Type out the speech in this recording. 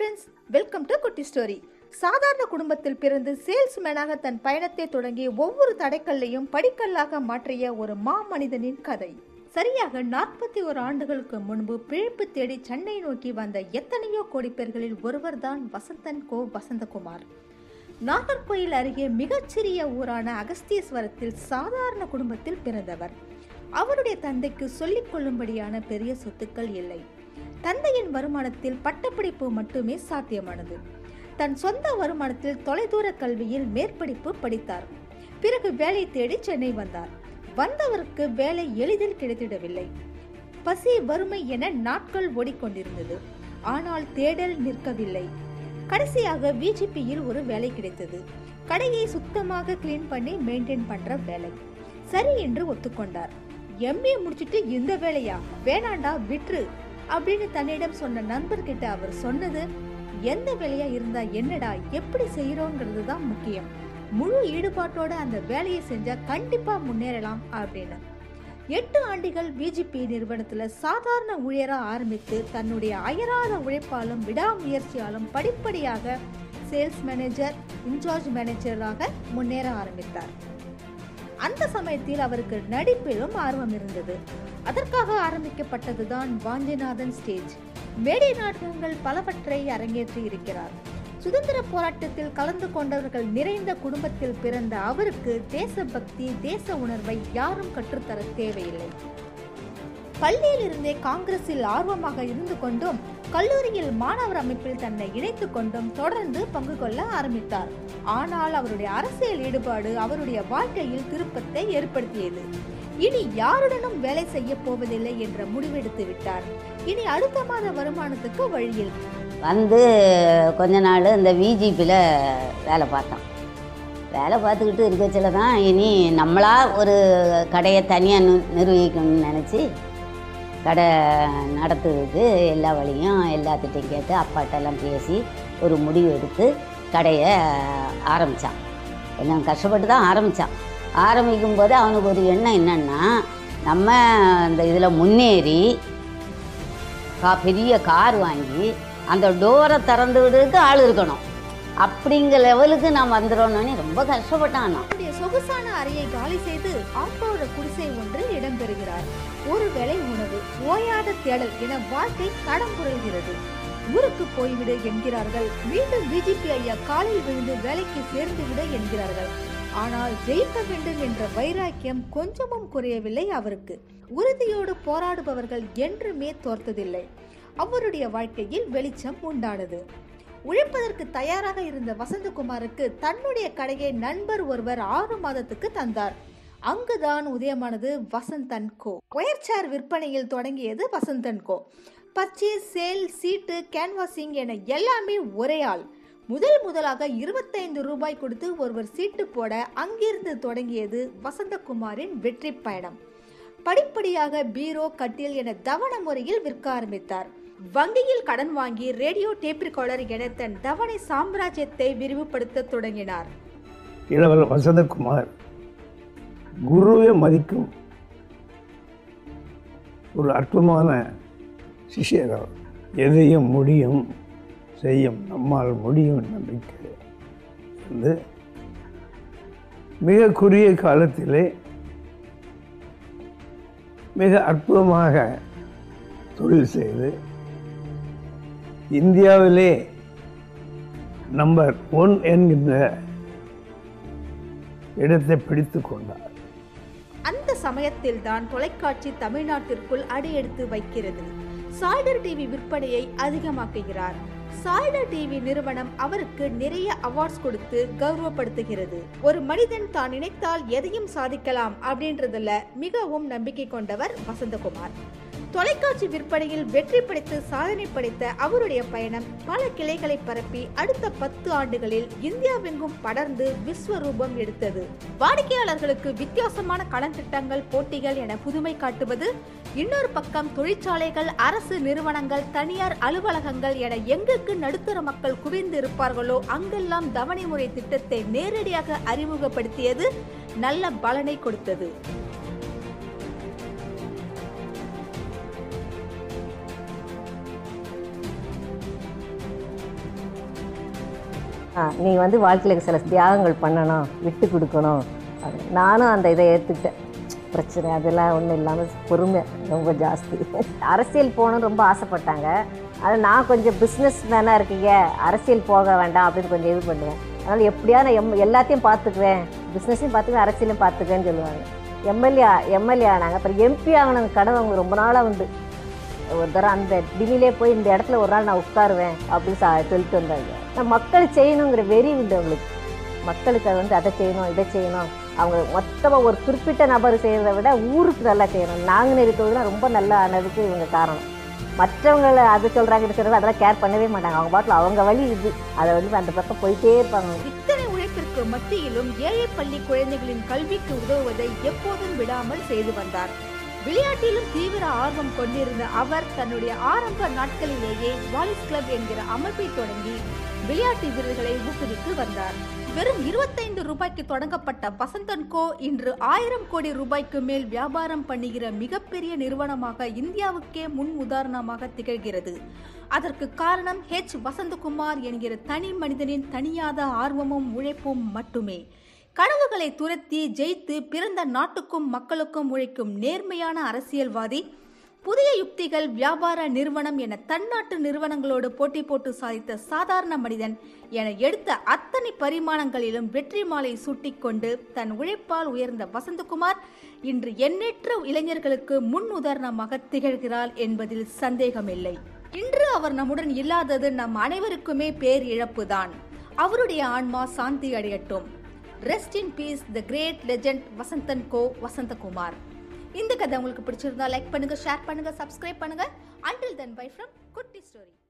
Friends welcome to Kutti story சாதாரண குடும்பத்தில் பிறந்து சேல்ஸ்மேனாக தன் பயணத்தை தொடங்கி ஒவ்வொரு தடைக்கல்லையும் படிக்கல்லாக மாற்றிய ஒரு மாமனிதனின் கதை சரியாக நாற்பத்தி ஒரு ஆண்டுகளுக்கு முன்பு பிழைப்பு தேடி சென்னை நோக்கி வந்த எத்தனையோ கோடி பேர்களில் ஒருவர்தான் வசந்தன் கோ வசந்தகுமார் நாகர்கோயில் அருகே மிகச்சிறிய ஊரான அகஸ்தீஸ்வரத்தில் சாதாரண குடும்பத்தில் பிறந்தவர் அவருடைய தந்தைக்கு சொல்லிக் கொள்ளும்படியான பெரிய சொத்துக்கள் இல்லை தந்தையின் வருமானத்தில் பட்டப்படிப்பு மட்டுமே சாத்தியமானது தன் சொந்த வருமானத்தில் தொலைதூர கல்வியில் மேற்படிப்பு படித்தார் பிறகு வேலை தேடி சென்னை வந்தார் வந்தவருக்கு வேலை எளிதில் கிடைத்திடவில்லை பசி வறுமை என நாட்கள் ஓடிக்கொண்டிருந்தது ஆனால் தேடல் நிற்கவில்லை கடைசியாக விஜிபியில் ஒரு வேலை கிடைத்தது கடையை சுத்தமாக கிளீன் பண்ணி மெயின்டைன் பண்ற வேலை சரி என்று ஒத்துக்கொண்டார் எம்ஏ முடிச்சிட்டு இந்த வேலையா வேணாண்டா விட்ரு அப்படின்னு தன்னிடம் சொன்ன நண்பர்கிட்ட அவர் சொன்னது எந்த வேலையா இருந்தா என்னடா எப்படி செய்யறோங்கிறது தான் முக்கியம் முழு ஈடுபாட்டோட அந்த வேலையை செஞ்சா கண்டிப்பா முன்னேறலாம் அப்படின்னு எட்டு ஆண்டுகள் பிஜிபி நிறுவனத்துல சாதாரண ஊழியரா ஆரம்பித்து தன்னுடைய அயராத உழைப்பாலும் விடாமுயற்சியாலும் படிப்படியாக சேல்ஸ் மேனேஜர் இன்சார்ஜ் மேனேஜராக முன்னேற ஆரம்பித்தார் அந்த சமயத்தில் அவருக்கு நடிப்பிலும் ஆர்வம் இருந்தது அதற்காக ஆரம்பிக்கப்பட்டதுதான் வாஞ்சிநாதன் ஸ்டேஜ் மேடை நாடகங்கள் பலவற்றை அரங்கேற்றி இருக்கிறார் சுதந்திர போராட்டத்தில் கலந்து கொண்டவர்கள் நிறைந்த குடும்பத்தில் பிறந்த அவருக்கு தேசபக்தி தேச உணர்வை யாரும் கற்றுத்தர தேவையில்லை பள்ளியிலிருந்தே காங்கிரஸில் ஆர்வமாக இருந்து கொண்டும் கல்லூரியில் மாணவர் அமைப்பில் தன்னை இணைத்துக் கொண்டும் தொடர்ந்து பங்கு கொள்ள ஆரம்பித்தார் ஆனால் அவருடைய அரசியல் ஈடுபாடு அவருடைய வாழ்க்கையில் திருப்பத்தை ஏற்படுத்தியது இனி யாருடனும் வேலை செய்ய போவதில்லை என்ற முடிவெடுத்து விட்டார் இனி அடுத்த மாத வருமானத்துக்கு வழியில் வந்து கொஞ்ச நாள் இந்த விஜிபியில் வேலை பார்த்தோம் வேலை பார்த்துக்கிட்டு இருக்கச்சில தான் இனி நம்மளா ஒரு கடையை தனியாக நி நிர்வகிக்கணும்னு நினச்சி கடை நடத்துறதுக்கு எல்லா வழியும் எல்லாத்திட்டையும் கேட்டு அப்பாட்டெல்லாம் பேசி ஒரு முடிவு எடுத்து கடையை ஆரம்பித்தான் கொஞ்சம் கஷ்டப்பட்டு தான் ஆரம்பித்தான் ஆரம்பிக்கும் போது அவனுக்கு ஒரு எண்ணம் என்னென்னா நம்ம இந்த இதில் முன்னேறி கா பெரிய கார் வாங்கி அந்த டோரை திறந்து விடுறதுக்கு ஆள் இருக்கணும் அப்படிங்கிற லெவலுக்கு நான் வந்துடணும்னு ரொம்ப கஷ்டப்பட்டான் நான் அவருடைய சொகுசான அறையை காலி செய்து ஆட்டோட குடிசை ஒன்றில் இடம்பெறுகிறார் ஒருவேளை உணவு ஓயாத தேடல் என வாழ்க்கை தடம் புரள்கிறது ஊருக்கு போய்விடு என்கிறார்கள் மீண்டும் பிஜேபி ஐயா காலில் விழுந்து வேலைக்கு சேர்ந்து விட என்கிறார்கள் ஆனால் ஜெயிக்க வேண்டும் என்ற வைராக்கியம் கொஞ்சமும் குறையவில்லை அவருக்கு உறுதியோடு போராடுபவர்கள் என்றுமே தோர்த்ததில்லை அவருடைய வாழ்க்கையில் வெளிச்சம் உண்டானது உழைப்பதற்கு தயாராக இருந்த வசந்தகுமாருக்கு தன்னுடைய கடையை நண்பர் ஒருவர் ஆறு மாதத்துக்கு தந்தார் அங்குதான் உதயமானது வசந்தன் கோ ஒயர் சேர் விற்பனையில் தொடங்கியது வசந்தன் கோ பர்ச்சேஸ் சேல் சீட்டு கேன்வாசிங் என எல்லாமே ஒரே ஆள் முதல் முதலாக இருபத்தைந்து ரூபாய் கொடுத்து ஒருவர் சீட்டு போட அங்கிருந்து தொடங்கியது வசந்தகுமாரின் வெற்றி பயணம் படிப்படியாக பீரோ கட்டில் என தவண முறையில் விற்க ஆரம்பித்தார் வங்கியில் கடன் வாங்கி ரேடியோ டேப் ரெக்கார்டர் என தன் தவணை சாம்ராஜ்யத்தை விரிவுபடுத்த தொடங்கினார் இளவல் வசந்தகுமார் குருவை மதிக்கும் ஒரு அற்புதமான சிஷியர் அவர் எதையும் முடியும் செய்யும் நம்மால் முடியும் நம்பிக்கை வந்து மிக குறுகிய காலத்திலே மிக அற்புதமாக தொழில் செய்து இந்தியாவிலே நம்பர் ஒன் என்கின்ற இடத்தை பிடித்து கொண்டார் அந்த சமயத்தில் தான் தொலைக்காட்சி தமிழ்நாட்டிற்குள் அடியெடுத்து வைக்கிறது சாய்டர் டிவி விற்பனையை அதிகமாக்குகிறார் சாய்டர் டிவி நிறுவனம் அவருக்கு நிறைய அவார்ட்ஸ் கொடுத்து கௌரவப்படுத்துகிறது ஒரு மனிதன் தான் நினைத்தால் எதையும் சாதிக்கலாம் அப்படின்றதுல மிகவும் நம்பிக்கை கொண்டவர் வசந்தகுமார் தொலைக்காட்சி விற்பனையில் வெற்றி படைத்து சாதனை படைத்த அவருடைய பயணம் பல கிளைகளை பரப்பி அடுத்த பத்து ஆண்டுகளில் இந்தியாவெங்கும் படர்ந்து விஸ்வரூபம் எடுத்தது வாடிக்கையாளர்களுக்கு வித்தியாசமான கடன் திட்டங்கள் போட்டிகள் என புதுமை காட்டுவது இன்னொரு பக்கம் தொழிற்சாலைகள் அரசு நிறுவனங்கள் தனியார் அலுவலகங்கள் என எங்குக்கு நடுத்தர மக்கள் குவிந்து இருப்பார்களோ அங்கெல்லாம் தவணை முறை திட்டத்தை நேரடியாக அறிமுகப்படுத்தியது நல்ல பலனை கொடுத்தது ஆ, நீ வந்து வாழ்க்கையில் சில தியாகங்கள் பண்ணணும் விட்டு கொடுக்கணும் அப்படின்னு. நானும் அந்த இதை ஏற்றுக்கிட்டேன் பிரச்சனை அதெல்லாம் ஒன்றும் இல்லாமல் பொறுமை ரொம்ப ஜாஸ்தி அரசியல் போகணும்னு ரொம்ப ஆசைப்பட்டாங்க ஆனால் நான் கொஞ்சம் பிஸ்னஸ் மேனாக இருக்கீங்க அரசியல் போக வேண்டாம் அப்படின்னு கொஞ்சம் இது பண்ணுவேன் அதனால் எப்படியா நான் எம் எல்லாத்தையும் பார்த்துக்குவேன் பிஸ்னஸையும் பார்த்துக்குவேன் அரசியலையும் பார்த்துக்குவேன்னு சொல்லுவாங்க எம்எல்ஏ எம்எல்ஏ ஆனாங்க அப்புறம் எம்பி ஆகணும் கனவு அவங்க ரொம்ப நாளாக உண்டு ஒரு தரம் அந்த டிவிலே போய் இந்த இடத்துல ஒரு நாள் நான் உட்காருவேன் அப்படின்னு சா சொல்லிட்டு வந்தாங்க நான் மக்கள் செய்யணுங்கிற வெறி உண்டு அவங்களுக்கு மக்களுக்கு அது வந்து அதை செய்யணும் இதை செய்யணும் அவங்க மொத்தமாக ஒரு குறிப்பிட்ட நபர் செய்கிறத விட ஊருக்கு நல்லா செய்யணும் நாங்குநேரி தொகுதிலாம் ரொம்ப நல்லா ஆனதுக்கு இவங்க காரணம் மற்றவங்கள அது சொல்கிறாங்க இது சொல்கிறாங்க அதெல்லாம் கேர் பண்ணவே மாட்டாங்க அவங்க பாட்டில் அவங்க வழி இது அதை வந்து அந்த பக்கம் போயிட்டே இருப்பாங்க இத்தனை உழைப்பிற்கு மத்தியிலும் ஏழை பள்ளி குழந்தைகளின் கல்விக்கு உதவுவதை எப்போதும் விடாமல் செய்து வந்தார் விளையாட்டிலும் தீவிர ஆர்வம் கொண்டிருந்த அவர் தன்னுடைய ஆரம்ப நாட்களிலேயே வாலிஸ் கிளப் என்கிற அமைப்பை தொடங்கி விளையாட்டு வீரர்களை ஊக்குவித்து வந்தார் வெறும் 25 ரூபாய்க்கு தொடங்கப்பட்ட வசந்தன் கோ இன்று ஆயிரம் கோடி ரூபாய்க்கு மேல் வியாபாரம் பண்ணுகிற மிகப்பெரிய நிறுவனமாக இந்தியாவுக்கே முன் உதாரணமாக திகழ்கிறது அதற்கு காரணம் ஹெச் வசந்தகுமார் என்கிற தனி மனிதனின் தனியாத ஆர்வமும் உழைப்பும் மட்டுமே கனவுகளை துரத்தி ஜெயித்து பிறந்த நாட்டுக்கும் மக்களுக்கும் உழைக்கும் நேர்மையான அரசியல்வாதி புதிய யுக்திகள் வியாபார நிறுவனம் என தன்னாட்டு நிறுவனங்களோடு போட்டி போட்டு சாதித்த சாதாரண மனிதன் என எடுத்த அத்தனை பரிமாணங்களிலும் வெற்றி மாலை சூட்டிக்கொண்டு தன் உழைப்பால் உயர்ந்த வசந்தகுமார் இன்று எண்ணற்ற இளைஞர்களுக்கு முன் உதாரணமாக திகழ்கிறார் என்பதில் சந்தேகமில்லை இன்று அவர் நம்முடன் இல்லாதது நம் அனைவருக்குமே பேர் இழப்புதான் அவருடைய ஆன்மா சாந்தி அடையட்டும் rest in peace the great legend Vasanthan co Vasanthakumar இந்த கதை உங்களுக்கு பிடிச்சிருந்தா லைக் பண்ணுங்க ஷேர் பண்ணுங்க சப்ஸ்கிரைப் பண்ணுங்க until then bye from Kutti story